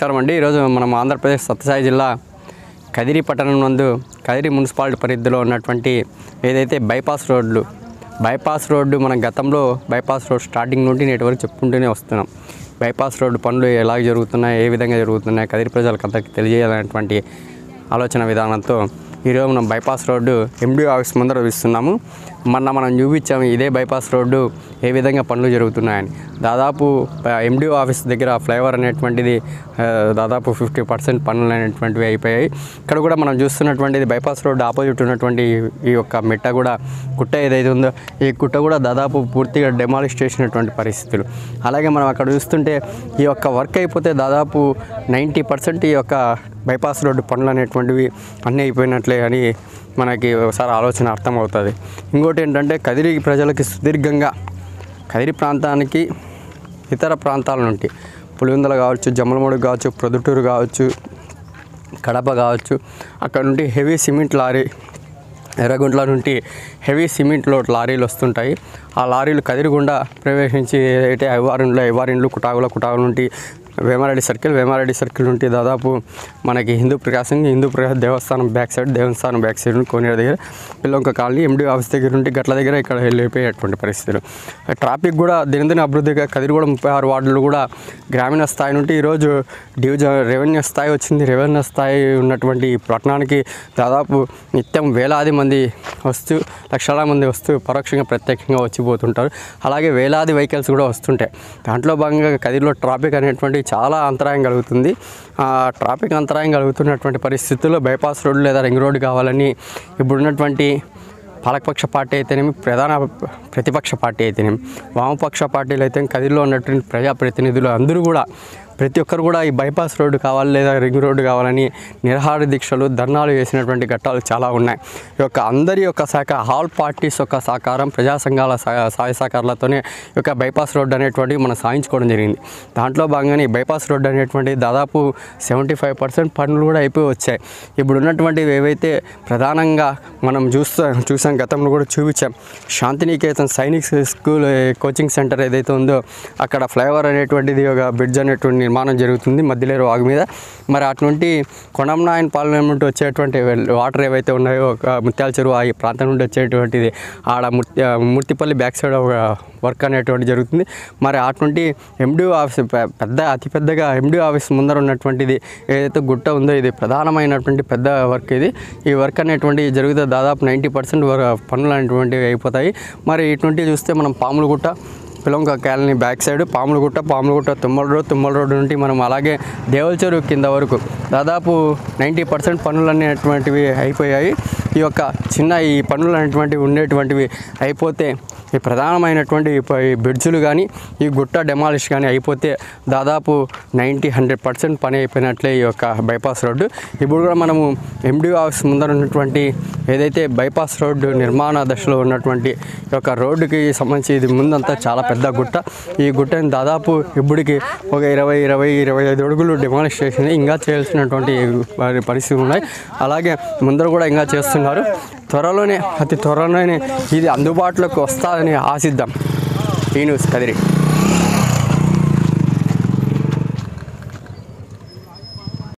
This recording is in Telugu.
నమస్కారం అండి ఈరోజు మనం ఆంధ్రప్రదేశ్ సత్యసాయి జిల్లా కదిరి పట్టణం నందు కదిరి మున్సిపాలిటీ పరిధిలో ఉన్నటువంటి ఏదైతే బైపాస్ రోడ్లు బైపాస్ రోడ్డు మనం గతంలో బైపాస్ రోడ్ స్టార్టింగ్ నుండి నేటి వరకు చెప్పుకుంటూనే వస్తున్నాం బైపాస్ రోడ్డు పనులు ఎలా జరుగుతున్నాయి ఏ విధంగా జరుగుతున్నాయి కదిరి ప్రజలకు అందరికీ తెలియజేయాలనేటువంటి ఆలోచన విధానంతో ఈరోజు మనం బైపాస్ రోడ్డు ఎండి ఆఫీస్ ముందర ఇస్తున్నాము మొన్న మనం చూపించాము ఇదే బైపాస్ రోడ్డు ఏ విధంగా పనులు జరుగుతున్నాయని దాదాపు ఎండి ఆఫీస్ దగ్గర ఫ్లైఓవర్ అనేటువంటిది ఆ, దాదాపు ఫిఫ్టీ పర్సెంట్ పనులు అనేటువంటివి అయిపోయాయి ఇక్కడ కూడా మనం చూస్తున్నటువంటిది బైపాస్ రోడ్డు ఆపోజిట్ ఉన్నటువంటి ఈ- ఈ యొక్క మిట్ట కూడా గుట్ట ఏదైతే ఉందో ఈ గుట్ట కూడా దాదాపు పూర్తిగా డెమాలిష్ చేసినటువంటి పరిస్థితులు అలాగే మనం అక్కడ చూస్తుంటే ఈ యొక్క వర్క్ అయిపోతే దాదాపు నైంటీ పర్సెంట్ ఈ యొక్క బైపాస్ రోడ్డు పనులు అనేటువంటివి అన్నీ అయిపోయినట్లే అని మనకి ఒకసారి ఆలోచన అర్థమవుతుంది ఇంకోటి ఏంటంటే కదిరి ప్రజలకి సుదీర్ఘంగా కదిరి ప్రాంతానికి ఇతర ప్రాంతాల నుండి పులివెందుల కావచ్చు జమ్మలమడుగు కావచ్చు ప్రొద్దుటూరు కావచ్చు కడప కావచ్చు అక్కడ నుండి హెవీ సిమెంట్ లారీ ఎర్రగుంట్ల నుండి హెవీ సిమెంట్ లోడ్ లారీలు వస్తుంటాయి ఆ లారీలు కదిరిగుండా ప్రవేశించి ఏదైతే ఐవారిండ్లు ఐవారిండ్లు కుటాగుల కుటాగుల నుండి వేమారెడ్డి సర్కిల్ వేమారెడ్డి సర్కిల్ నుండి దాదాపు మనకి హిందూ ప్రకాశం హిందూ ప్రకాశం దేవస్థానం బ్యాక్ సైడ్ దేవస్థానం బ్యాక్ సైడ్ కోనేరు దగ్గర పిల్లొంక కాలనీ ఎండి ఆఫీస్ దగ్గర నుండి గట్ల దగ్గర ఇక్కడ వెళ్ళిపోయేటువంటి పరిస్థితులు ట్రాఫిక్ కూడా దినదిన అభివృద్ధిగా కదిరిగూడ ముప్పై ఆరు వార్డులు కూడా గ్రామీణ స్థాయి నుండి ఈరోజు డివిజన్ రెవెన్యూ స్థాయి వచ్చింది రెవెన్యూ స్థాయి ఉన్నటువంటి ఈ పట్టణానికి దాదాపు నిత్యం వేలాది మంది వస్తూ లక్షల మంది వస్తూ పరోక్షంగా ప్రత్యక్షంగా వచ్చిపోతుంటారు అలాగే వేలాది వెహికల్స్ కూడా వస్తుంటాయి దాంట్లో భాగంగా కదిరిలో ట్రాఫిక్ అనేటువంటి చాలా అంతరాయం కలుగుతుంది ఆ ట్రాఫిక్ అంతరాయం కలుగుతున్నటువంటి పరిస్థితుల్లో బైపాస్ రోడ్డు లేదా రింగ్ రోడ్డు కావాలని ఇప్పుడున్నటువంటి పాలకపక్ష పార్టీ అయితేనేమి ప్రధాన ప్రతిపక్ష పార్టీ అయితేనేమి వామపక్ష పార్టీలు అయితే కదిరిలో ఉన్నటువంటి ప్రజాప్రతినిధులు అందరూ కూడా ప్రతి ఒక్కరు కూడా ఈ బైపాస్ రోడ్డు కావాలి లేదా రింగ్ రోడ్డు కావాలని నిరహార దీక్షలు ధర్నాలు చేసినటువంటి ఘట్టాలు చాలా ఉన్నాయి ఈ యొక్క అందరి యొక్క శాఖ ఆల్ పార్టీస్ యొక్క సహకారం ప్రజా సంఘాల సహ- సహాయ సహకారాలతోనే ఈ యొక్క బైపాస్ రోడ్డు అనేటువంటిది మనం సాధించుకోవడం జరిగింది దాంట్లో భాగంగానే ఈ బైపాస్ రోడ్డు అనేటువంటి దాదాపు సెవెంటీ ఫైవ్ పర్సెంట్ పనులు కూడా అయిపోయి వచ్చాయి ఇప్పుడు ఉన్నటువంటివి ఏవైతే ప్రధానంగా మనం చూస్తా చూసాం గతంలో కూడా చూపించాం శాంతినికేతన్ సైనిక్ స్కూల్ ఏ, కోచింగ్ సెంటర్ ఏదైతే ఉందో అక్కడ ఫ్లైఓవర్ అనేటువంటిది ఒక బ్రిడ్జ్ అనేటువంటి నిర్మాణం జరుగుతుంది మధ్యలేరు వాగు మీద మరి అటు నుండి కొండమనాయన్ పాలన నుండి వచ్చేటువంటి వెల్- వాటర్ ఏవైతే ఉన్నాయో ఒక ముత్యాల చెరువు ఆ ఈ ప్రాంతం నుండి వచ్చేటువంటిది ఆడ మూర్తి ఆ, మూర్తిపల్లి బ్యాక్ సైడ్ ఒక వర్క్ అనేటువంటి జరుగుతుంది మరి అటు నుండి ఎండిఓ ఆఫీస్ పె- పెద్ద అతిపెద్దగా ఎండిఓ ఆఫీస్ ముందర ఉన్నటువంటిది ఏదైతే గుట్ట ఉందో ఇది ప్రధానమైనటువంటి పెద్ద వర్క్ ఇది ఈ వర్క్ అనేటువంటి జరిగితే దాదాపు నైంటీ పర్సెంట్ పనులు అనేటువంటివి అయిపోతాయి మరి ఇటు నుండి చూస్తే మనం Pamulagutta Pilanka colony back side Pamulagutta Pamulagutta Tummala road Tummala road నుండి మనం అలాగే దేవల చెరువు కింద వరకు దాదాపు నైంటీ పర్సెంట్ పనులు అనేటువంటివి అయిపోయాయి ఈ యొక్క చిన్న ఈ పనులు అనేటువంటివి ఉండేటువంటివి అయిపోతే ఈ ప్రధానమైనటువంటి ఈ ప- ఈ బ్రిడ్జులు కానీ ఈ గుట్ట డెమాలిష్ కానీ అయిపోతే దాదాపు నైంటీ హండ్రెడ్ పర్సెంట్ పని అయిపోయినట్లే ఈ యొక్క బైపాస్ రోడ్డు ఇప్పుడు కూడా మనము ఎండి ఆఫీస్ ముందర ఉన్నటువంటి ఏదైతే బైపాస్ రోడ్డు నిర్మాణ దశలో ఉన్నటువంటి ఈ యొక్క రోడ్డుకి సంబంధించి ఇది ముందంతా చాలా పెద్ద గుట్ట ఈ గుట్టని దాదాపు ఇప్పటికి ఒక ఇరవై ఇరవై ఇరవై ఐదు అడుగులు డెమాలిష్ చేసింది ఇంకా చేయాల్సినటువంటి వారి పరిస్థితులు ఉన్నాయి అలాగే ముందర కూడా ఇంకా చేస్తున్నారు త్వరలోనే అతి త్వరలోనే ఇది అందుబాటులోకి వస్తుందని ఆశిద్దాం ఈ న్యూస్ కదిరి